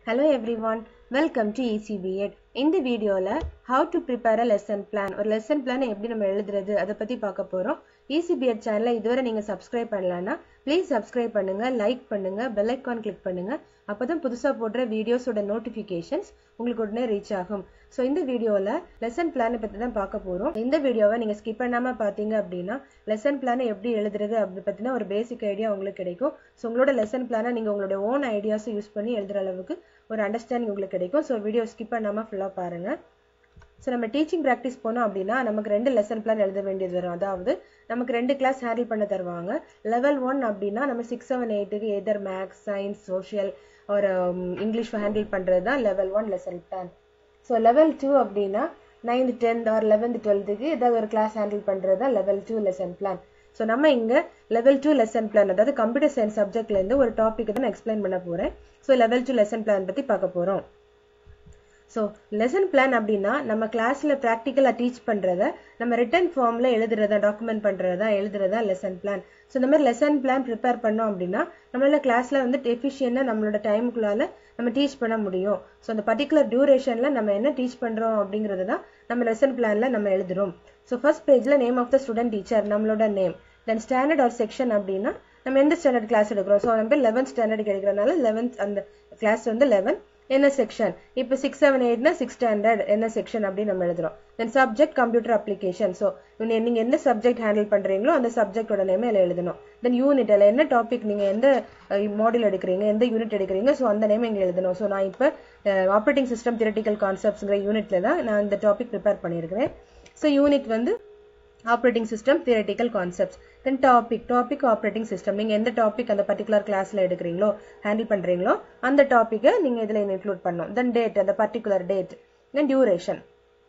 Hello everyone, welcome to ECBEd. இந்த வீடியோல how to prepare a lesson plan ஒரு lesson plan எப்படி நம்ம எழுதுறது அதை பத்தி பார்க்க போறோம் ECBEd சேனலை இதுவரை நீங்க subscribe பண்ணலன்னா ப்ளீஸ் subscribe பண்ணுங்க லைக் பண்ணுங்க பெல் ஐக்கான் கிளிக் பண்ணுங்க அப்பதான் புதுசா போடுற வீடியோஸோட நோட்டிபிகேஷன்ஸ் உங்களுக்கு உடனே ரீச் ஆகும் ஸோ இந்த வீடியோல லெசன் பிளானை பத்தி தான் பார்க்க போறோம் இந்த வீடியோவை நீங்க ஸ்கிப் பண்ணாம பாத்தீங்க அப்படின்னா லெசன் பிளானை எப்படி எழுதுறது அப்படி பத்தின ஒரு பேசிக் ஐடியா உங்களுக்கு கிடைக்கும் ஸோ உங்களோட லெசன் பிளானை நீங்க உங்களோட ஓன் ஐடியாஸை யூஸ் பண்ணி எழுதுற அளவுக்கு ஒரு அண்டர்ஸ்டாண்டிங் உங்களுக்கு கிடைக்கும் ஸோ வீடியோ ஸ்கிப் பண்ணாம ஃபுல்லா பாருங்க ஸோ நம்ம டீச்சிங் ப்ராக்டிஸ் போனோம் அப்படின்னா நமக்கு ரெண்டு லெசன் பிளான் எழுத வேண்டியது வரும் அதாவது நமக்கு ரெண்டு கிளாஸ் ஹேண்டில் பண்ண தருவாங்க லெவல் ஒன் அப்படின்னா நம்ம சிக்ஸ் செவன் எயிட்டுக்கு எதர் மேக்ஸ் சயின்ஸ் சோஷியல் ஒரு இங்கிலீஷ் ஹேண்டில் பண்ணுறது தான் level one lesson plan so level two அப்படின்னா நைன்த் டென்த் ஆர் லெவன்த் டுவெல்த்துக்கு ஏதாவது ஒரு கிளாஸ் ஹேண்டில் பண்ணுறது தான் level two lesson plan so நம்ம இங்கே லெவல் டூ லெசன் பிளான் அதாவது கம்ப்யூட்டர் சயின்ஸ் சப்ஜெக்ட்லேருந்து ஒரு டாபிக் தான் நான் எக்ஸ்பிளைன் பண்ண போகிறேன் so level two lesson plan பற்றி பார்க்க போகிறோம் ஸோ லெசன் பிளான் அப்படின்னா நம்ம கிளாஸில் ப்ராக்டிக்கலாக டீச் பண்ணுறத நம்ம ரிட்டன் ஃபார்மில் எழுதுறதா டாக்குமெண்ட் பண்ணுறதா எழுதுறதா லெசன் பிளான் ஸோ இந்த மாதிரி லெசன் பிளான் ப்ரிப்பேர் பண்ணோம் அப்படின்னா நம்மளால கிளாஸில் வந்து எஃபிஷியண்டாக நம்மளோட டைமுக்குள்ளால நம்ம டீச் பண்ண முடியும் ஸோ அந்த பர்டிகுலர் டியூரேஷனில் நம்ம என்ன டீச் பண்ணுறோம் அப்படிங்கிறது தான் நம்ம லெசன் பிளானில் நம்ம எழுதுறோம் ஸோ ஃபர்ஸ்ட் பேஜில் name of the student teacher நம்மளோட name then standard or section அப்படின்னா நம்ம எந்த ஸ்டாண்டர்ட் கிளாஸ் எடுக்கிறோம் ஸோ நம்ம லெவன்த் ஸ்டாண்டர்ட் கிடைக்கிறனால லெவன்த் அந்த கிளாஸ் வந்து லெவன் என்ன செக்ஷன் இப்போ சிக்ஸ் செவன் எயிட்னா சிக்ஸ் ஸ்டாண்டர்ட் என்ன செக்ஷன் அப்படின்னு நம்ம எழுதுறோம் then subject computer application so நீங்க எந்த சப்ஜெக்ட் ஹேண்டில் பண்றீங்களோ அந்த சப்ஜெக்டோட நேமே அதில் எழுதணும் தென் யூனிட் அதில் என்ன டாபிக் நீங்க எந்த மாடியூல் எடுக்கிறீங்க எந்த யூனிட் எடுக்கிறீங்க ஸோ அந்த நேம் இங்கே எழுதணும் ஸோ நான் இப்போ ஆப்ரேட்டிங் சிஸ்டம் தியரட்டிக்கல் கான்செப்ட்ஸ்ங்கிற யூனிட்ல தான் நான் இந்த டாபிக் ப்ரிப்பேர் பண்ணியிருக்கிறேன் ஸோ யூனிட் வந்து operating system theoretical concepts then topic topic operating system நீங்க எந்த டாபிக் அந்த பர்டிகுலர் கிளாஸ்ல எடுக்கிறீங்களோ ஹேண்டில் பண்றீங்களோ அந்த டாப்பிக்கை நீங்க இதுல இன்க்ளூட் பண்ணணும் தென் டேட் அந்த particular date then duration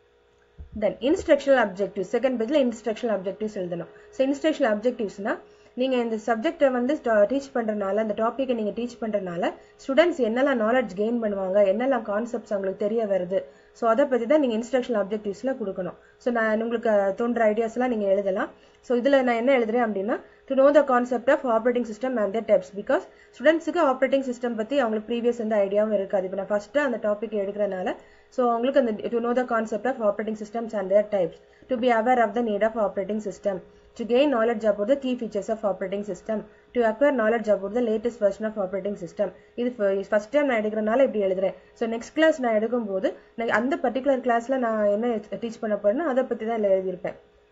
then instructional objectives second பேஜ்ல இன்ஸ்ட்ரக்ஷனல் அப்ஜெக்டிவ்ஸ் எழுதணும் ஸோ இன்ஸ்ட்ரக்ஷனல் அப்ஜெக்டிவ்ஸ்னா நீங்க இந்த சப்ஜெக்டை வந்து டீச் பண்றதுனால அந்த டாப்பிக்கை நீங்க டீச் பண்றதுனால ஸ்டூடெண்ட்ஸ் என்னெல்லாம் நாலேஜ் கெயின் பண்ணுவாங்க என்னெல்லாம் கான்செப்ட்ஸ் அவங்களுக்கு தெரிய வருது ஸோ அதை பத்தி தான் நீங்க இன்ஸ்ட்ரக்ஷனல் அப்ஜெக்டிவ்ஸ்ல கொடுக்கணும் ஸோ நான் உங்களுக்கு தோன்ற ஐடியாஸ் எல்லாம் நீங்க எழுதலாம் ஸோ இதுல நான் என்ன எழுதுறேன் அப்படின்னா to know the concept of operating system and the types because ஸ்டூடெண்ட்ஸுக்கு ஆப்ரேட்டிங் சிஸ்டம் பத்தி அவங்களுக்கு ப்ரீவியஸ் எந்த ஐடியாவும் இருக்காது இப்போ நான் ஃபர்ஸ்ட் அந்த டாபிக் எடுக்கிறனால ஸோ அவங்களுக்கு அந்த to know the concept of operating systems and their types to be aware of the need of operating system to gain knowledge about the key features of operating system to acquire knowledge about the latest version of operating system இது first time நான் எடுக்கிறனால இப்படி எழுதுறேன் so next class நான் எடுக்கும்போது நான் அந்த particular கிளாஸ்ல நான் என்ன டீச் பண்ண போறேன்னா அதை பத்தி தான் இதில் எழுதியிருப்பேன்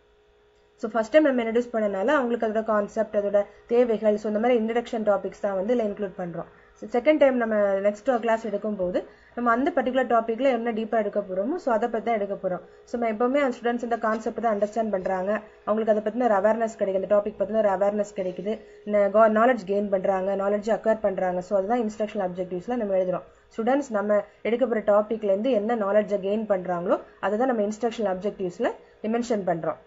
ஸோ ஃபர்ஸ்ட் டைம் நம்ம இன்ட்ரடியூஸ் பண்ணனால அவங்களுக்கு அதோட கான்செப்ட் அதோட தேவைகள் ஸோ இந்த மாதிரி இன்ட்ரடக்ஷன் டாபிக்ஸ் தான் வந்து இதில் இன்க்ளூட் பண்ணுறோம் ஸோ செகண்ட் டைம் நம்ம நெக்ஸ்ட் கிளாஸ் எடுக்கும்போது நம்ம அந்த பர்டிகுலர் டாப்பிக்ல என்ன டீப்பாக எடுக்க போறோமோ ஸோ அதை பற்றி தான் எடுக்க போகிறோம் ஸோ நம்ம எப்பவுமே அந்த ஸ்டூடெண்ட்ஸ் இந்த கான்செப்ட் தான் அண்டர்ஸ்டாண்ட் பண்ணுறாங்க அவங்களுக்கு அதை பற்றின ஒரு அவேர்னஸ் கிடைக்குது அந்த டாபிக் பற்றின ஒரு அவேர்னஸ் கிடைக்குது நாலேஜ் கெயின் பண்ணுறாங்க நாலேஜ் அக்வயர் பண்ணுறாங்க ஸோ அதுதான் இன்ஸ்ட்ரக்ஷன் அப்ஜெக்டிவ்ஸ்ல நம்ம எழுதுறோம் ஸ்டூடெண்ட்ஸ் நம்ம எடுக்க போகிற டாபிக்ல இருந்து என்ன நாலேஜை கெயின் பண்ணுறாங்களோ அதை தான் நம்ம இன்ஸ்ட்ரக்ஷன் அப்ஜெக்டிவ்ஸ்ல மென்ஷன் பண்ணுறோம்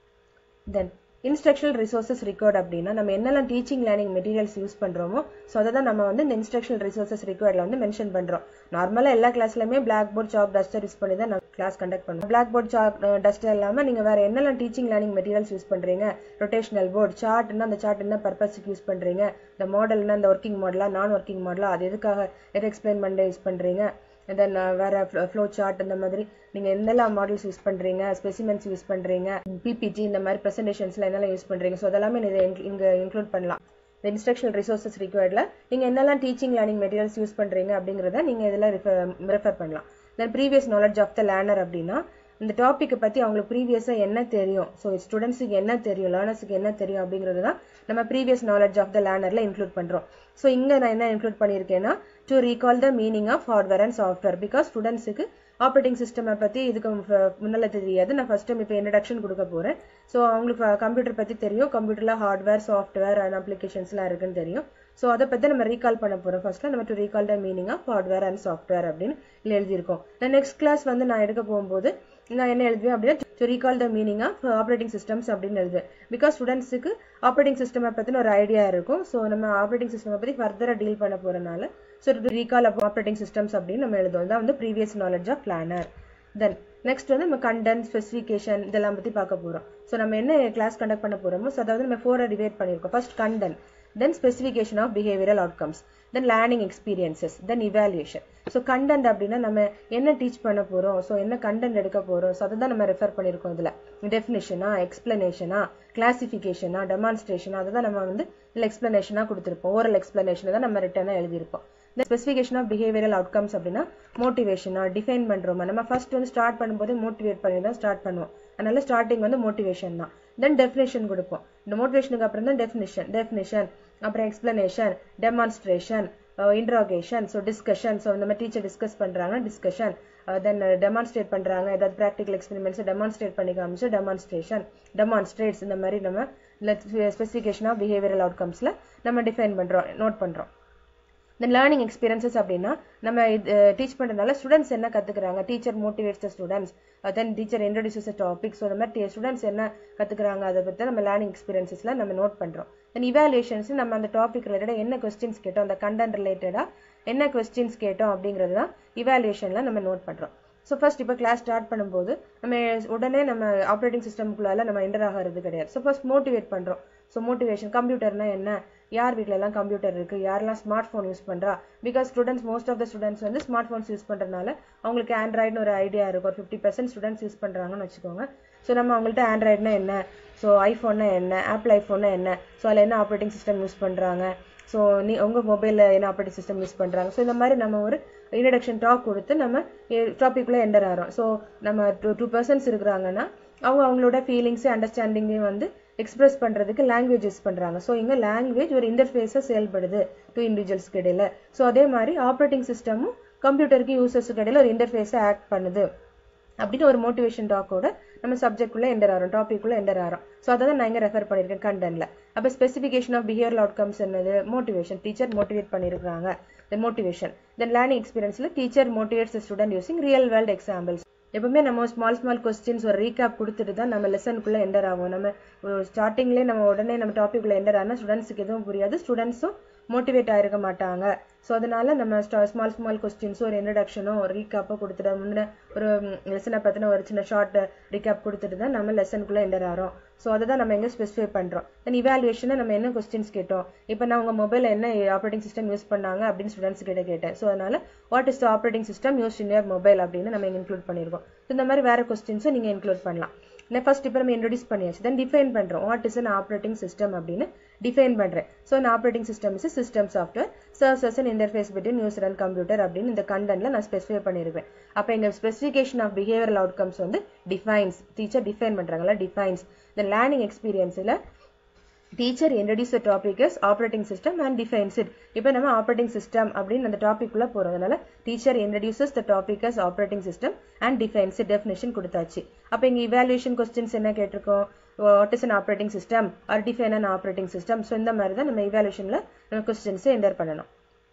தென் இன்ஸ்ட்ரக்ஷனல் ரிசோர்சஸ் ரிக்வயர்ட் அப்படின்னா நம்ம என்னெல்லாம் டீச்சிங் லேர்னிங் மெட்டீரியல்ஸ் யூஸ் பண்றோமோ ஸோ அதை தான் நம்ம வந்து இந்த இன்ஸ்ட்ரக்ஷனல் ரிசோர்சஸ் ரிக்வயர்ட்ல வந்து மென்ஷன் பண்றோம் நார்மலாக எல்லா கிளாஸ்லயுமே blackboard chalk duster use பண்ணி தான் நான் கிளாஸ் கண்டக்ட் பண்ணுவோம் பிளாக் போர்ட் சாக் டஸ்டர் இல்லாமல் நீங்க வேற என்னெல்லாம் டீச்சிங் லேர்னிங் மெட்டீரியல்ஸ் யூஸ் பண்றீங்க ரொட்டேஷனல் போர்ட் சார்ட்னா அந்த சார்ட் என்ன பர்பஸ்க்கு யூஸ் பண்றீங்க இந்த மாடல்னா இந்த ஒர்க்கிங் மாடலா நான் ஒர்க்கிங் மாடலா அது எதுக்காக எது எக்ஸ்பிளைன் பண்ண யூஸ் பண்றீங்க தென் வேற ஃப்ளோ சார்ட் இந்த மாதிரி நீங்க என்னெல்லாம் மாடல்ஸ் யூஸ் பண்றீங்க ஸ்பெசிமென்ஸ் யூஸ் பண்றீங்க பிபிஜி இந்த மாதிரி ப்ரெசன்டேஷன்ஸ்ல என்னெல்லாம் யூஸ் பண்றீங்க ஸோ அதெல்லாமே இதை இங்க இன்க்ளூட் பண்ணலாம் இந்த இன்ஸ்ட்ரக்ஷனல் ரிசோர்சஸ் ரிக்வயர்ட்ல நீங்க என்னெல்லாம் டீச்சிங் லேர்னிங் மெட்டீரியல்ஸ் யூஸ் பண்றீங்க அப்படிங்கறத நீங்க இதுல ரெஃபர் பண்ணலாம் then previous knowledge of the learner அப்படின்னா இந்த டாப்பிக்கை பத்தி அவங்களுக்கு ப்ரீவியஸா என்ன தெரியும் ஸோ ஸ்டூடெண்ட்ஸுக்கு என்ன தெரியும் லேர்னர்ஸுக்கு என்ன தெரியும் அப்படிங்கிறது தான் நம்ம ப்ரீவியஸ் நாலேஜ் ஆஃப் த லேர்னர்ல இன்க்ளூட் பண்றோம் ஸோ இங்க நான் என்ன இன்க்ளூட் பண்ணியிருக்கேன்னா to recall the meaning of hardware and software because ஸ்டூடெண்ட்ஸுக்கு ஆப்ரேட்டிங் சிஸ்டம் பத்தி இதுக்கு முன்னால தெரியாது நான் ஃபர்ஸ்ட் டைம் இப்போ இன்ட்ரடக்ஷன் கொடுக்க போறேன் ஸோ அவங்களுக்கு கம்ப்யூட்டர் பத்தி தெரியும் கம்ப்யூட்டர்ல ஹார்ட்வேர் சாஃப்ட்வேர் அண்ட் அப்ளிகேஷன்ஸ்லாம் இருக்குன்னு தெரியும் ஸோ அதை பத்தி நம்ம ரீகால் பண்ண போறோம் ஃபர்ஸ்ட்ல நம்ம to recall the meaning of hardware and software அப்படின்னு இல்லை எழுதியிருக்கோம் நெக்ஸ்ட் கிளாஸ் வந்து நான் எடுக்க போகும்போது நான் என்ன எழுதுவேன் அப்படின்னா to recall the meaning of operating systems அப்படின்னு எழுதுவேன் பிகாஸ் ஸ்டூடெண்ட்ஸுக்கு ஆப்ரேட்டிங் சிஸ்டம் பத்தின ஒரு ஐடியா இருக்கும் ஸோ நம்ம ஆப்ரேட்டிங் சிஸ்டம் பத்தி ஃபர்தரா டீல் பண்ண போறதுனால so recall of operating systems அப்படின்னு நம்ம எழுதுவோம் தான் வந்து previous knowledge of planner then next வந்து நம்ம கண்டென்ட் ஸ்பெசிஃபிகேஷன் இதெல்லாம் பத்தி பார்க்க போறோம் ஸோ நம்ம என்ன கிளாஸ் கண்டக்ட் பண்ண போறோமோ ஸோ அதாவது நம்ம ஃபோரை டிவைட் பண்ணியிருக்கோம் first content then specification of behavioural outcomes then learning experiences then evaluation so content அப்படின்னா நம்ம என்ன டீச் பண்ண போகிறோம் ஸோ என்ன கண்டென்ட் எடுக்க போகிறோம் ஸோ அதை தான் நம்ம ரெஃபர் பண்ணியிருக்கோம் இதில் டெஃபினிஷனா எக்ஸ்பிளனேஷனா கிளாசிஃபிகேஷனா டெமான்ஸ்ட்ரேஷனா அதை தான் நம்ம வந்து இல்லை எக்ஸ்பிளனேஷனாக கொடுத்துருப்போம் ஓரல் எக்ஸ்பிளனேஷனை தான் நம்ம ரிட்டனாக எழுதியிருப்போம் இந்த ஸ்பெசிஃபிகேஷன் ஆஃப் பிஹேவியரல் அவுட்கம்ஸ் அப்படின்னா மோட்டிவேஷனா டிஃபைன் பண்ணுறோமா நம்ம ஃபர்ஸ்ட் வந்து ஸ்டார்ட் பண்ணும்போது மோட்டிவேட் பண்ணி தான் ஸ்டார்ட் பண்ணுவோம் அதனால ஸ்டார்டிங் வந்து மோட்டிவேஷன் தான் தென் டெஃபினேஷன் கொடுப்போம் இந்த மோட்டிவேஷனுக்கு அப்புறம் தான் டெஃபினிஷன் டெஃபினிஷன் அப்புறம் explanation demonstration interrogation so discussion so இந்த மாதிரி டீச்சர் டிஸ்கஸ் பண்ணுறாங்க டிஸ்கஷன் தென் டெமான்ஸ்ட்ரேட் பண்ணுறாங்க ஏதாவது ப்ராக்டிகல் எக்ஸ்பெரிமெண்ட்ஸ் டெமான்ஸ்ட்ரேட் பண்ணி காமிச்சு டெமான்ஸ்ட்ரேஷன் டெமான்ஸ்ட்ரேட்ஸ் இந்த மாதிரி நம்ம ஸ்பெசிஃபிகேஷன் ஆஃப் பிஹேவியரல் அவுட்கம்ஸில் நம்ம டிஃபைன் பண்ணுறோம் நோட் பண்ணுறோம் தென் லேர்னிங் எக்ஸ்பீரியன்சஸ் அப்படின்னா நம்ம இது டீச் பண்ணுறதுனால ஸ்டூடெண்ட்ஸ் என்ன கற்றுக்குறாங்க teacher motivates the students then teacher introduces a topic so இந்த மாதிரி ஸ்டூடெண்ட்ஸ் என்ன கற்றுக்குறாங்க அதை பற்றி நம்ம லேர்னிங் எக்ஸ்பீரியன்சஸில் நம்ம நோட் பண்ணுறோம் தென் இவாலுவேஷன்ஸ் நம்ம அந்த டாபிக் ரிலேட்டடாக என்ன கொஸ்டின்ஸ் கேட்டோம் அந்த கண்டென்ட் ரிலேட்டடாக என்ன கொஸ்டின்ஸ் கேட்டோம் அப்படிங்கிறது தான் இவாலுவேஷனில் நம்ம நோட் பண்ணுறோம் ஸோ ஃபர்ஸ்ட் இப்போ கிளாஸ் ஸ்டார்ட் பண்ணும்போது நம்ம உடனே நம்ம ஆப்ரேட்டிங் சிஸ்டம்குள்ளால நம்ம என்டர் ஆகிறது கிடையாது ஸோ ஃபர்ஸ்ட் மோட்டிவேட் பண்ணுறோம் ஸோ மோட்டிவேஷன் கம்ப்யூட்டர்னா என்ன யார் வீட்டில எல்லாம் கம்ப்யூட்டர் இருக்கு யாரெல்லாம் ஸ்மார்ட் ஃபோன் யூஸ் பண்றா because students most of the students வந்து ஸ்மார்ட் ஃபோன்ஸ் யூஸ் பண்றதுனால அவங்களுக்கு ஆண்ட்ராய்டுன்னு ஒரு ஐடியா இருக்கும் ஒரு ஃபிஃப்டி பர்சன்ட் ஸ்டூடெண்ட்ஸ் யூஸ் பண்றாங்கன்னு வச்சுக்கோங்க ஸோ நம்ம அவங்கள்ட்ட ஆண்ட்ராய்டுனா என்ன ஸோ ஐஃபோன்னா என்ன ஆப்பிள் ஐஃபோன்னா என்ன ஸோ அதில் என்ன ஆப்ரேட்டிங் சிஸ்டம் யூஸ் பண்றாங்க ஸோ நீ உங்கள் மொபைலில் என்ன ஆப்ரேட்டிங் சிஸ்டம் யூஸ் பண்ணுறாங்க ஸோ இந்த மாதிரி நம்ம ஒரு இன்ட்ரடக்ஷன் டாக் கொடுத்து நம்ம டாபிக்குள்ளே என்டர் ஆகிறோம் ஸோ நம்ம டூ டூ பர்சன்ஸ் இருக்கிறாங்கன்னா அவங்க அவங்களோட ஃபீலிங்ஸு அண்டர்ஸ்டாண்டிங்கையும் வந்து எக்ஸ்பிரஸ் பண்ணுறதுக்கு லாங்குவேஜ் யூஸ் பண்ணுறாங்க ஸோ இங்கே லாங்குவேஜ் ஒரு இன்டர்ஃபேஸாக செயல்படுது டூ இண்டிவிஜுவல்ஸ்க்கு இடையில ஸோ அதே மாதிரி ஆப்ரேட்டிங் சிஸ்டமும் கம்ப்யூட்டருக்கு யூசர்ஸுக்கு இடையில ஒரு இன்டர்ஃபேஸாக ஆக்ட் பண்ணுது அப்படின்னு ஒரு மோட்டிவேஷன் டாக்கோட நம்ம சப்ஜெக்ட்குள்ளே என்டர் ஆகிறோம் டாபிக்குள்ளே என்டர் ஆகிறோம் ஸோ அதை தான் நான் இங்கே ரெஃபர் பண்ணியிருக்கேன் கண்டென்ட்ல அப்போ ஸ்பெசிஃபிகேஷன் ஆஃப் பிஹேவியர் அவுட்கம்ஸ் என்னது மோட்டிவேஷன் டீச்சர் மோட்டிவேட் பண்ணியிருக்காங்க தென் மோட்டிவேஷன் தென் லேர்னிங் எக்ஸ்பீரியன்ஸில் teacher motivates student using real world examples எப்பவுமே நம்ம ஸ்மால் ஸ்மால் கொஸ்டின்ஸ் ஒரு ரீகேப் கொடுத்துட்டு தான் நம்ம லெசனுக்குள்ளே என்டர் ஆகும் நம்ம ஸ்டார்டிங்லேயே நம்ம உடனே நம்ம டாபிக்குள்ளே என்டர் ஆனால் ஸ்டூடெண்ட்ஸுக்கு எதுவும் புரியாது ஸ்டூடெண்ட்ஸும் மோட்டிவேட் ஆயிருக்க மாட்டாங்க ஸோ அதனால நம்ம ஸ்மால் ஸ்மால் கொஸ்டின்ஸோ ஒரு இன்ட்ரடக்ஷனோ ஒரு ரீகேப்போ கொடுத்துட்டு முன்ன ஒரு லெசனை பற்றின ஒரு சின்ன ஷார்ட் ரீகேப் கொடுத்துட்டு தான் நம்ம லெசனுக்குள்ளே என்டர் ஆகிறோம் ஸோ அதை தான் நம்ம எங்கே ஸ்பெசிஃபை பண்ணுறோம் தென் இவாலுவேஷனை நம்ம என்ன கொஸ்டின்ஸ் கேட்டோம் இப்போ நான் உங்கள் மொபைலில் என்ன ஆப்ரேட்டிங் சிஸ்டம் யூஸ் பண்ணாங்க அப்படின்னு ஸ்டூடெண்ட்ஸ் கிட்ட கேட்டேன் ஸோ அதனால what is the operating system use in your mobile அப்படின்னு நம்ம இன்க்ளூட் பண்ணியிருக்கோம் இந்த மாதிரி வேறு கொஸ்டின்ஸும் நீங்கள் இன்க்ளூட் பண்ணலாம் நான் ஃபர்ஸ்ட் இப்போ நம்ம இன்ட்ரடியூஸ் பண்ணியாச்சு தென் டிஃபைன் பண்ணுறோம் what is an operating system அப்படின்னு டிஃபைன் பண்ணுறேன் so an operating system is system software serves as an interface between user and computer அப்படின்னு இந்த கண்டென்ட்ல நான் ஸ்பெசிஃபை பண்ணியிருப்பேன் அப்போ எங்க ஸ்பெசிஃபிகேஷன் ஆஃப் பிஹேவியரல் அவுட்கம்ஸ் வந்து டிஃபைன்ஸ் டீச்சர் டிஃபைன் பண்றாங்களா டிஃபைன்ஸ் தென் லேர்னிங் எக்ஸ்பீரியன்ஸில் teacher introduce topic is operating system and defines it இப்போ நம்ம ஆப்ரேட்டிங் சிஸ்டம் அப்படின்னு அந்த டாபிக் உள்ள போறதுனால teacher introduces the topic as operating system and defines it definition கொடுத்தாச்சு அப்போ இங்க இவாலுவேஷன் கொஸ்டின்ஸ் என்ன கேட்டிருக்கோம் what is an operating system or define an operating system so இந்த மாதிரி தான் நம்ம இவாலுவேஷன்ல நம்ம கொஸ்டின்ஸ் என்டர் பண்ணணும்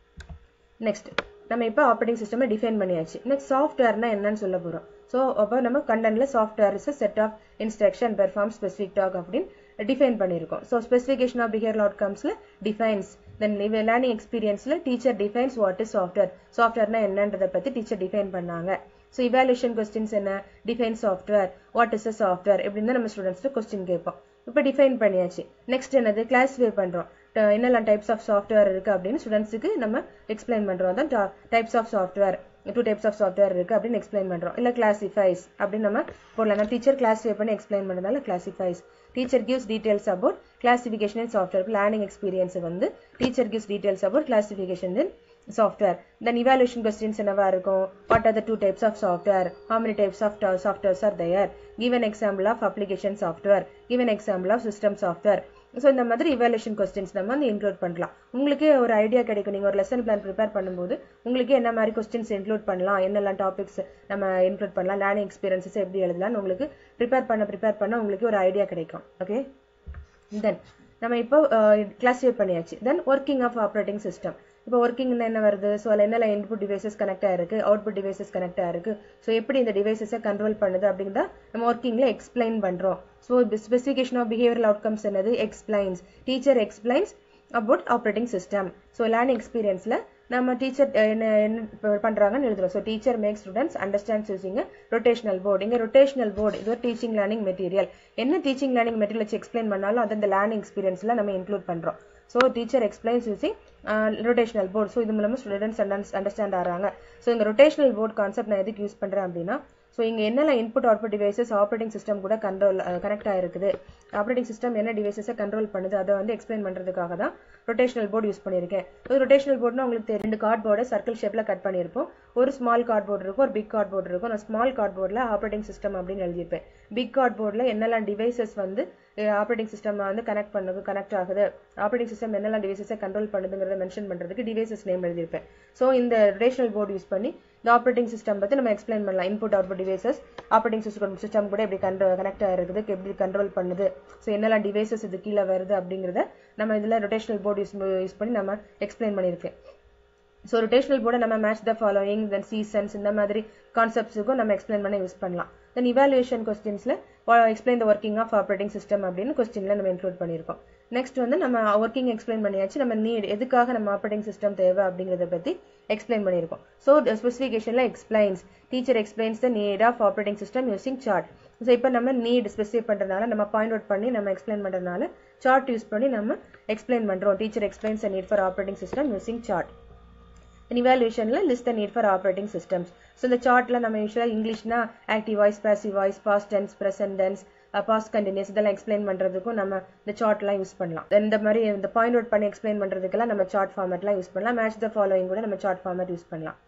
நெக்ஸ்ட் நம்ம இப்போ ஆப்ரேட்டிங் சிஸ்டம் டிஃபைன் பண்ணியாச்சு நெக்ஸ்ட் சாஃப்ட்வேர்னா என்னன்னு சொல்ல போறோம் ஸோ அப்போ நம்ம கண்டென்ட்ல software is set of instruction perform specific task அப்படின்னு டிஃபைன் பண்ணியிருக்கோம் ஸோ ஸ்பெசிஃபிகேஷன் ஆஃப் பிஹேவியர் அவுட்கம்ஸ்ல டிஃபைன்ஸ் தென் லேர்னிங் எக்ஸ்பீரியன்ஸ்ல teacher defines what is software சாஃப்ட்வேர்னா என்னன்றதை பத்தி டீச்சர் டிஃபைன் பண்ணாங்க ஸோ இவாலுவேஷன் கொஸ்டின்ஸ் என்ன define software what is a software இப்படின்னு நம்ம ஸ்டூடெண்ட்ஸ்க்கு கொஸ்டின் கேட்போம் இப்போ டிஃபைன் பண்ணியாச்சு நெக்ஸ்ட் என்னது கிளாஸிஃபை பண்றோம் என்னெல்லாம் டைப்ஸ் ஆஃப் சாஃப்ட்வேர் இருக்கு அப்படின்னு ஸ்டூடெண்ட்ஸுக்கு நம்ம எக்ஸ்பிளைன் பண்றோம் அதான் types of software two types of software இருக்கு அப்படின்னு எக்ஸ்பிளைன் பண்றோம் இல்ல கிளாசிஃபைஸ் அப்படின்னு நம்ம போடலாம் டீச்சர் கிளாஸிஃபை பண்ணி எக்ஸ்பிளைன் பண்ணதால classifies teacher gives details about classification in software learning experience வந்து teacher gives details about classification in software then evaluation questions என்னவா இருக்கும் what are the two types of software how many types of softwares are there give an example of application software give an example of system software so இந்த மாதிரி evaluation questions நம்ம வந்து include பண்ணலாம் உங்களுக்கே ஒரு idea கிடைக்கும் நீங்கள் ஒரு லெசன் பிளான் ப்ரிப்பேர் பண்ணும்போது உங்களுக்கு என்ன மாதிரி கொஸ்டின்ஸ் இன்க்ளூட் பண்ணலாம் என்னெல்லாம் டாபிக்ஸ் நம்ம இன்க்ளூட் பண்ணலாம் லேர்னிங் எக்ஸ்பீரியன்ஸஸ் எப்படி எழுதலாம்னு உங்களுக்கு ப்ரிப்பேர் பண்ண ப்ரிப்பேர் பண்ண உங்களுக்கு ஒரு ஐடியா கிடைக்கும் ஓகே தென் நம்ம இப்போ கிளாஸிஃபை பண்ணியாச்சு then working of operating system இப்போ ஒர்க்கிங் என்ன வருது ஸோ அதில் என்னெல்லாம் இன்புட் டிவைசஸ் கனெக்ட் ஆயிருக்கு அவுட்புட் டிவைசஸ் கனெக்ட் ஆயிருக்கு ஸோ எப்படி இந்த டிவைசஸை கண்ட்ரோல் பண்ணுது அப்படிங்கிறத நம்ம ஒர்க்கிங்ல எக்ஸ்பிளைன் பண்றோம் so specification of behavioural outcomes என்னது explains teacher explains about operating system so learning எக்ஸ்பீரியன்ஸ்ல நம்ம டீச்சர் என்ன என்ன பண்றாங்கன்னு எழுதுறோம் so teacher make students understands using rotational board இங்க ரொட்டேஷனல் போர்டு இது ஒரு டீச்சிங் லேர்னிங் மெட்டீரியல் என்ன டீச்சிங் லேர்னிங் மெட்டீரியல் வச்சு எக்ஸ்பிளைன் பண்ணாலும் அது அந்த லேர்னிங் எக்ஸ்பீரியன்ஸ்ல நம்ம இன்க்ளூட் பண்றோம் so teacher explains using rotational board so இது மூலமாக ஸ்டூடெண்ட்ஸ் அண்டர்ஸ்டாண்ட் ஆகிறாங்க ஸோ இந்த ரொட்டேஷனல் போர்ட் கான்செப்ட் நான் எதுக்கு யூஸ் பண்ணுறேன் அப்படின்னா ஸோ இங்கே என்னெல்லாம் input output devices operating system கூட கண்ட்ரோல் கனெக்ட் ஆகிருக்குது ஆப்ரேட்டிங் சிஸ்டம் என்ன டிவைசஸை கண்ட்ரோல் பண்ணுது அதை வந்து எக்ஸ்பிளைன் பண்ணுறதுக்காக தான் ரொட்டேஷனல் போர்டு யூஸ் பண்ணியிருக்கேன் ஒரு ரொட்டேஷனல் போர்டுனா உங்களுக்கு ரெண்டு கார்ட் போர்டை சர்க்கிள் ஷேப்பில் கட் பண்ணியிருப்போம் ஒரு ஸ்மால் கார்ட் போர்டு இருக்கும் ஒரு பிக் கார்ட் போர்டு இருக்கும் நான் ஸ்மால் கார்ட் போர்டில் ஆப்ரேட்டிங் சிஸ்டம் அப்படின்னு எழுதியிருப்பேன் பிக் கார்ட் போர்டில் என்னெல்லாம் டிவைசஸ் வந்து ஆப்ரேட்டிங் சிஸ்டம் வந்து கனெக்ட் பண்ணுது கனெக்ட் ஆகுது ஆப்ரேட்டிங் சிஸ்டம் என்னெல்லாம் டிவைசஸை கண்ட்ரோல் பண்ணுதுங்கிறத மென்ஷன் பண்ணுறதுக்கு டிவைசஸ் நேம் எழுதியிருப்பேன் ஸோ இந்த ரொட்டேஷனல் போர்டு யூஸ் பண்ணி இந்த ஆப்ரேட்டிங் சிஸ்டம் பற்றி நம்ம எக்ஸ்பிளைன் பண்ணலாம் input output devices operating system system கூட எப்படி கண்ட்ரோ கனெக்ட் ஆகிருக்குது எப்படி கண்ட்ரோல் பண்ணுது ஸோ என்னெல்லாம் டிவைசஸ் இது கீழே வருது அப்படிங்கிறத நம்ம இதில் ரொட்டேஷனல் போர்டு யூஸ் யூஸ் பண்ணி நம்ம எக்ஸ்பிளைன் பண்ணியிருக்கேன் ஸோ ரொட்டேஷனல் போர்டை நம்ம match the following then seasons இந்த மாதிரி கான்செப்ட்ஸுக்கும் நம்ம எக்ஸ்பிளைன் பண்ண யூஸ் பண்ணலாம் தென் இவாலுவேஷன் கொஸ்டின்ஸில் explain the working of operating system அப்படின்னு கொஸ்டினில் நம்ம இன்க்ளூட் பண்ணியிருக்கோம் நெக்ஸ்ட் வந்து நம்ம ஒர்க்கிங் எக்ஸ்பிளைன் பண்ணியாச்சு நம்ம நீட் எதுக்காக நம்ம ஆப்ரேட்டிங் சிஸ்டம் தேவை அப்படிங்கிறத பற்றி எக்ஸ்பிளைன் பண்ணியிருக்கோம் ஸோ ஸ்பெசிஃபிகேஷனில் explains teacher explains the need of operating system using chart so இப்போ நம்ம நீட் ஸ்பெசிஃபை பண்ணுறதுனால நம்ம பாயிண்ட் அவுட் பண்ணி நம்ம எக்ஸ்பிளைன் பண்ணுறதுனால சார்ட் யூஸ் பண்ணி நம்ம எக்ஸ்பிளைன் பண்ணுறோம் teacher explains the need for operating system using chart இவாலுவேஷனில் list the need for operating systems so இந்த சார்ட்டில் நம்ம யூஸ்வலாக இங்கிலீஷ்னா active voice passive voice past tense present tense past continuous இதெல்லாம் எக்ஸ்பிளைன் பண்ணுறதுக்கும் நம்ம இந்த சார்ட்லாம் யூஸ் பண்ணலாம் இந்த மாதிரி இந்த பாயிண்ட் அவுட் பண்ணி எக்ஸ்பிளைன் பண்ணுறதுக்கெல்லாம் நம்ம சார்ட் ஃபார்மேட்லாம் யூஸ் பண்ணலாம் மேட்ச் த ஃபாலோயிங் கூட நம்ம சார்ட் ஃபார்மேட் யூஸ் பண்ணலாம்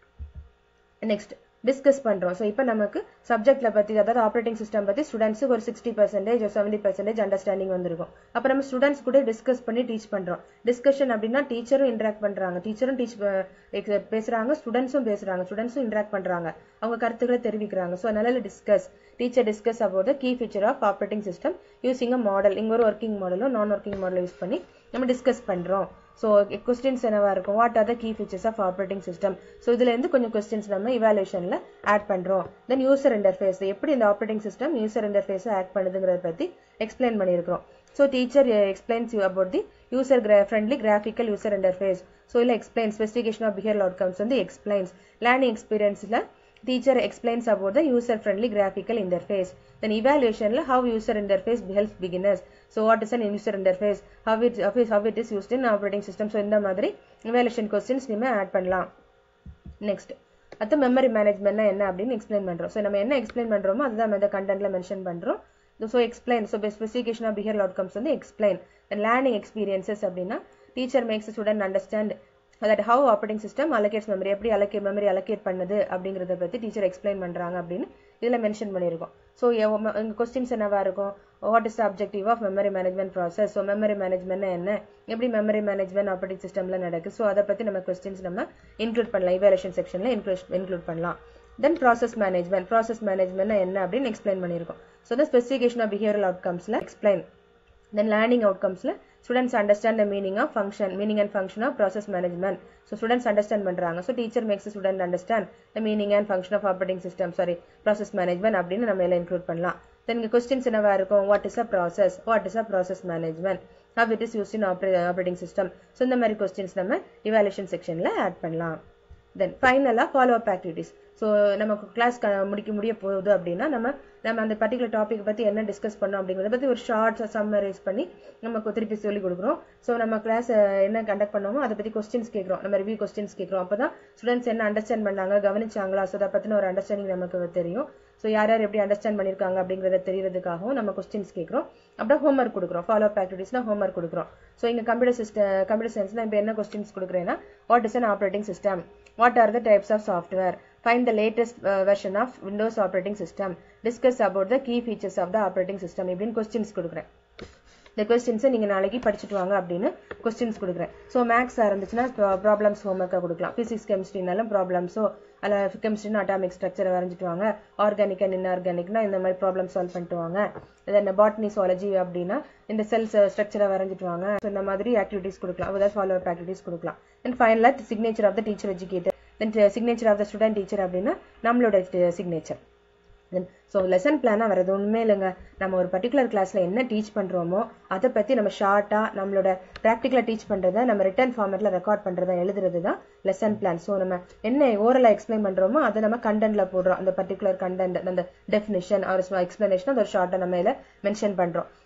நெக்ஸ்ட் டிஸ்கஸ் பண்ணுறோம் ஸோ இப்போ நமக்கு சப்ஜெக்டில் பற்றி அதாவது ஆப்ரேட்டிங் சிஸ்டம் பற்றி ஸ்டூடெண்ட்ஸுக்கு ஒரு சிக்ஸ்டி பர்சன்டேஜ் ஒரு செவன்டி பர்சன்டேஜ் அண்டர்ஸ்டாண்டிங் வந்திருக்கும் அப்போ நம்ம ஸ்டூடெண்ட்ஸ் கூட டிஸ்கஸ் பண்ணி டீச் பண்ணுறோம் டிஸ்கஷன் அப்படின்னா டீச்சரும் இன்ட்ராக்ட் பண்ணுறாங்க டீச்சரும் டீச் பேசுகிறாங்க ஸ்டூடெண்ட்ஸும் பேசுகிறாங்க ஸ்டூடெண்ட்ஸும் இன்ட்ராக்ட் பண்ணுறாங்க அவங்க கருத்துக்களை தெரிவிக்கிறாங்க ஸோ அதனால discuss teacher discuss about the key feature of operating system using a model இங்கே ஒரு ஒர்க்கிங் மாடலும் நான் ஒர்க்கிங் மாடலும் யூஸ் பண்ணி நம்ம டிஸ்கஸ் பண்ணுறோம் ஸோ கொஸ்டின்ஸ் என்னவா இருக்கும் what are the key features of operating system so இதுலேருந்து கொஞ்சம் கொஸ்டின்ஸ் நம்ம இவாலுவேஷனில் ஆட் பண்ணுறோம் தென் யூசர் இன்டர்ஃபேஸ் எப்படி இந்த ஆப்ரேட்டிங் சிஸ்டம் யூசர் இன்டர்ஃபேஸை ஆக்ட் பண்ணுதுங்கிறத பற்றி எக்ஸ்பிளைன் பண்ணியிருக்கிறோம் so teacher explains you about the user friendly graphical user interface so இல்லை explain specification of behaviour outcomes வந்து எக்ஸ்பிளைன்ஸ் லேர்னிங் எக்ஸ்பீரியன்ஸில் teacher explains about the user friendly graphical interface then evaluation how user interface helps beginners so what is an user interface how it how it is used in operating system so இந்த மாதிரி evaluation questions நீங்க add பண்ணலாம் next அடுத்து memory மேனேஜ்மெண்ட்னா என்ன அப்படின்னு explain பண்றோம் so நம்ம என்ன எக்ஸ்பிளைன் பண்றோமோ அதுதான் நம்ம இந்த கண்டென்ட்ல மென்ஷன் பண்றோம் so explain so specification of behaviour outcomes வந்து எக்ஸ்பிளைன் லேர்னிங் எக்ஸ்பீரியன்சஸ் அப்படின்னா teacher makes student understand that how operating system allocates memory எப்படி அலோகே மெமரி அலோகேட் பண்ணுது அப்படிங்கிறத பற்றி டீச்சர் எக்ஸ்பிளைன் பண்ணுறாங்க அப்படின்னு இதில் மென்ஷன் பண்ணியிருக்கோம் ஸோ எங்கள் கொஸ்டின்ஸ் என்னவா இருக்கும் what is the objective of memory management process so memory management என்ன எப்படி மெமரி மேனேஜ்மெண்ட் ஆப்ரேட்டிங் சிஸ்டம்ல நடக்குது ஸோ அதை பற்றி நம்ம கொஸ்டின்ஸ் நம்ம இன்க்ளூட் பண்ணலாம் இவாலுவேஷன் செக்ஷனில் இன்க்ளூட் இன்க்ளூட் பண்ணலாம் then process management process management என்ன அப்படின்னு எக்ஸ்பிளைன் பண்ணியிருக்கோம் so the specification of behavioural அவுட்கம்ஸில் எக்ஸ்பிளைன் தென் லேர்னிங் அவுட்கம்ஸில் students understand the meaning of function meaning and function of process management so students understand பண்ணுறாங்க so teacher makes student understand the meaning and function of operating system sorry process management அப்படின்னு நம்ம எல்லாம் include பண்ணலாம் தென் இங்கே questions என்னவா இருக்கும் what is a process what is a process management how it is use in operating system so இந்த மாதிரி questions நம்ம இவாலுவேஷன் செக்ஷனில் ஆட் பண்ணலாம் தென் ஃபைனலாக ஃபாலோ அப் ஆக்டிவிட்டிஸ் ஸோ நமக்கு கிளாஸ் முடிக்க முடிய போகுது அப்படின்னா நம்ம நம்ம அந்த பர்டிகுலர் டாபிக் பற்றி என்ன டிஸ்கஸ் பண்ணோம் அப்படிங்கிறத பற்றி ஒரு ஷார்ட்ஸ் சம்மரைஸ் பண்ணி நமக்கு திருப்பி சொல்லி கொடுக்குறோம் ஸோ நம்ம கிளாஸ் என்ன கண்டக்ட் பண்ணோமோ அதை பற்றி கொஸ்டின்ஸ் கேட்குறோம் நம்ம ரிவ்யூ கொஸ்டின்ஸ் கேட்குறோம் அப்போ தான் ஸ்டூடெண்ட்ஸ் என்ன அண்டர்ஸ்டாண்ட் பண்ணாங்க கவனிச்சாங்களா ஸோ அதை பற்றின ஒரு அண்டர்ஸ்டாண்டிங் நமக்கு தெரியும் ஸோ யார் யார் எப்படி அண்டர்ஸ்டாண்ட் பண்ணியிருக்காங்க அப்படிங்கிறத தெரியறதுக்காகவும் நம்ம கொஸ்டின்ஸ் கேட்குறோம் அப்புறம் ஹோம்ஒர்க் கொடுக்குறோம் ஃபாலோ அப் ஆக்டிவிட்டிஸ்னா ஹோம்ஒர்க் கொடுக்குறோம் ஸோ இங்கே கம்ப்யூட்டர் சிஸ்டம் கம்ப்யூட்டர் சயின்ஸ்னா இப்போ என்ன கொஸ்டின்ஸ் கொடுக்குறேன்னா what is an operating system what are the types of software find the latest uh, version of Windows operating system discuss about the key features of the operating system இப்படின்னு questions கொடுக்குறேன் இந்த கொஸ்டின்ஸை நீங்கள் நாளைக்கு படிச்சுட்டு வாங்க அப்படின்னு questions கொடுக்குறேன் so maths இருந்துச்சுன்னா ப்ராப்ளம்ஸ் ஹோம்ஒர்க்காக கொடுக்கலாம் ஃபிசிக்ஸ் கெமிஸ்ட்ரினாலும் ப்ராப்ளம்ஸோ அல்ல கெமிஸ்ட்ரினா அட்டாமிக் ஸ்ட்ரக்சரை வரைஞ்சிட்டு வாங்க ஆர்கானிக் அண்ட் இன்ஆர்கானிக்னா இந்த மாதிரி ப்ராப்ளம் சால்வ் பண்ணிட்டு வாங்க இந்த பாட்னி சுவாலஜி அப்படின்னா இந்த செல்ஸ் ஸ்ட்ரக்சரை வரைஞ்சிட்டு வாங்க ஸோ இந்த மாதிரி ஆக்டிவிட்டிஸ் கொடுக்கலாம் அதாவது ஃபாலோ அப் ஆக்டிவிட்டிஸ் கொடுக்கலாம் அண்ட் ஃபைனலாக signature of the teacher educator then signature of the student teacher அப்படின்னா நம்மளோட சிக்னேச்சர் தென் ஸோ லெசன் பிளானாக வரது ஒன்றுமே இல்லைங்க நம்ம ஒரு பர்டிகுலர் கிளாஸில் என்ன டீச் பண்ணுறோமோ அதை பற்றி நம்ம ஷார்ட்டாக நம்மளோட ப்ராக்டிக்கலாக டீச் பண்ணுறதை நம்ம ரிட்டன் ஃபார்மேட்டில் ரெக்கார்ட் பண்ணுறதை எழுதுறது தான் லெசன் பிளான் ஸோ நம்ம என்ன ஓரலாக எக்ஸ்பிளைன் பண்ணுறோமோ அதை நம்ம கண்டென்ட்ல போடுறோம் அந்த பர்டிகுலர் கண்டென்ட் அந்த டெஃபினிஷன் ஒரு எக்ஸ்பிளனேஷன் அந்த ஒரு ஷார்ட்டாக நம்ம இதில் மென்ஷன் பண்ணுறோம்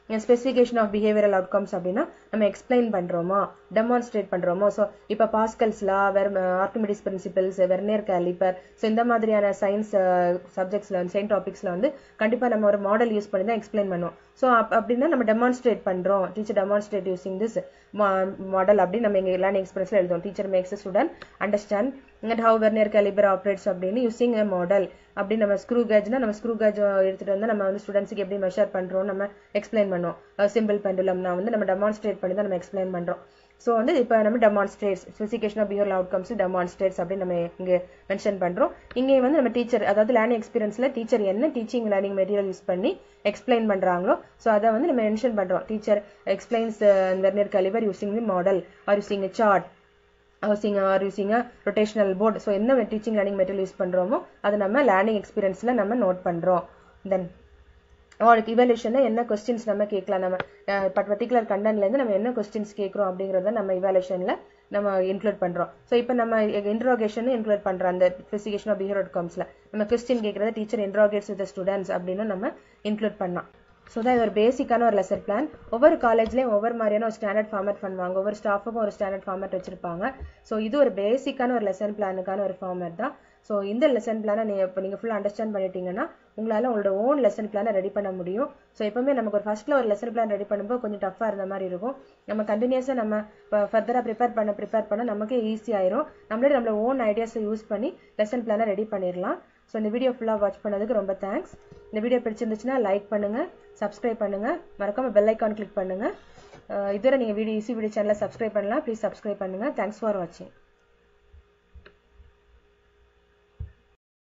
ஸ்பெசிஃபிகேஷன் ஆஃப் பிஹேவியரல் அவுட்கம்ஸ் அப்படின்னா நம்ம எக்ஸ்பிளைன் பண்ணுறோமோ டெமான்ஸ்ட்ரேட் பண்ணுறோமோ ஸோ இப்போ பாஸ்கல்ஸ்லா வெர் Archimedes principles vernier calliper so இந்த மாதிரியான சயின்ஸ் சப்ஜெக்ட்ஸில் சயின்ஸ் டாபிக்ஸில் வந்து கண்டிப்பாக நம்ம ஒரு மாடல் யூஸ் பண்ணி தான் எக்ஸ்பிளைன் பண்ணுவோம் ஸோ அப்படின்னா நம்ம டெமான்ஸ்ட்ரேட் பண்ணுறோம் teacher demonstrate using this model அப்படி நம்ம எங்கள் லேர்னிங் எக்ஸ்பீரியன்ஸில் எழுதுவோம் teacher makes student understand and how vernier calliper operates அப்படின்னு யூசிங் எ மாடல் அப்படி நம்ம ஸ்க்ரூ கேஜ்னா நம்ம ஸ்க்ரூ கேஜ் எடுத்துட்டு வந்து நம்ம வந்து ஸ்டூடெண்ட்ஸுக்கு எப்படி மெஷர் பண்றோம் நம்ம எக்ஸ்பிளைன் பண்ணுவோம் சிம்பிள் பெண்டுலம்னா வந்து நம்ம டெமான்ஸ்ட்ரேட் பண்ணி தான் நம்ம எக்ஸ்பிளைன் பண்றோம் ஸோ வந்து இப்போ நம்ம demonstrates specification of behaviour outcomes demonstrates அப்படின்னு நம்ம இங்கே மென்ஷன் பண்றோம் இங்கே வந்து நம்ம டீச்சர் அதாவது லேர்னிங் எக்ஸ்பீரியன்ஸ்ல டீச்சர் என்ன டீச்சிங் லேர்னிங் மெட்டீரியல் யூஸ் பண்ணி எக்ஸ்பிளைன் பண்றாங்களோ ஸோ அதை வந்து நம்ம மென்ஷன் பண்றோம் teacher explains vernier calliper using the model or using chart housing or using rotational board so என்ன டீச்சிங் லேர்னிங் மெட்டீரியல் யூஸ் பண்ணுறோமோ அது நம்ம லேர்னிங் எக்ஸ்பீரியன்ஸில் நம்ம நோட் பண்ணுறோம் தென் அவளுக்கு இவாலுவேஷனில் என்ன கொஸ்டின்ஸ் நம்ம கேட்கலாம் நம்ம பர்டிகுலர் கண்டென்ட்லேருந்து நம்ம என்ன கொஸ்டின்ஸ் கேட்குறோம் அப்படிங்கிறத நம்ம இவாலுவேஷனில் நம்ம இன்க்ளூட் பண்ணுறோம் ஸோ இப்போ நம்ம இன்ட்ரோகேஷனும் இன்க்ளூட் பண்ணுறோம் அந்த ஸ்பெசிஃபிகேஷன் ஆஃப் பிஹேவியர் அவுட்கம்ஸில் நம்ம கொஸ்டின் கேட்குறத டீச்சர் இன்ட்ரோகேட்ஸ் வித் ஸ்டூடெண்ட்ஸ் அப்படின்னு நம்ம இன்க்ளூட் பண்ணலாம் ஸோ தான் இது ஒரு பேசிக்கான ஒரு லெசன் பிளான் ஒவ்வொரு காலேஜ்லேயும் ஒவ்வொரு மாதிரியான ஒரு ஸ்டாண்டர்ட் ஃபார்மேட் பண்ணுவாங்க ஒவ்வொரு ஸ்டாஃபுக்கும் ஒரு ஸ்டாண்டர்ட் ஃபார்மேட் வச்சிருப்பாங்க ஸோ இது ஒரு பேசிக்கான ஒரு லெசன் பிளானுக்கான ஒரு ஃபார்மேட் தான் ஸோ இந்த லெசன் பிளானை நீங்கள் இப்போ நீங்கள் ஃபுல்லாக அண்டர்ஸ்டாண்ட் பண்ணிட்டீங்கன்னா உங்களால் உங்களோட ஓன் லெசன் பிளானை ரெடி பண்ண முடியும் ஸோ எப்பவுமே நமக்கு ஒரு ஃபர்ஸ்ட்டில் ஒரு லெசன் பிளான் ரெடி பண்ணும்போது கொஞ்சம் டஃப்பாக இருந்த மாதிரி இருக்கும் நம்ம கண்டினியூஸாக நம்ம இப்போ ஃபர்தராக ப்ரிப்பேர் பண்ண ப்ரிப்பேர் பண்ண நமக்கே ஈஸி ஆயிரும் நம்மளே நம்மளோட ஓன் ஐடியாஸை யூஸ் பண்ணி லெசன் பிளானை ரெடி பண்ணிடலாம் ஸோ இந்த வீடியோ ஃபுல்லாக வாட்ச் பண்ணதுக்கு ரொம்ப தேங்க்ஸ் இந்த வீடியோ பிடிச்சிருந்துச்சுன்னா லைக் பண்ணுங்க சப்ஸ்கிரைப் பண்ணுங்க மறக்காம பெல் ஐக்கான் கிளிக் பண்ணுங்க இதுவரை நீங்கள் வீடியோ ஈஸி வீடியோ சேனலை சப்ஸ்கிரைப் பண்ணலாம் ப்ளீஸ் சப்ஸ்கிரைப் பண்ணுங்க தேங்க்ஸ் ஃபார் வாட்சிங்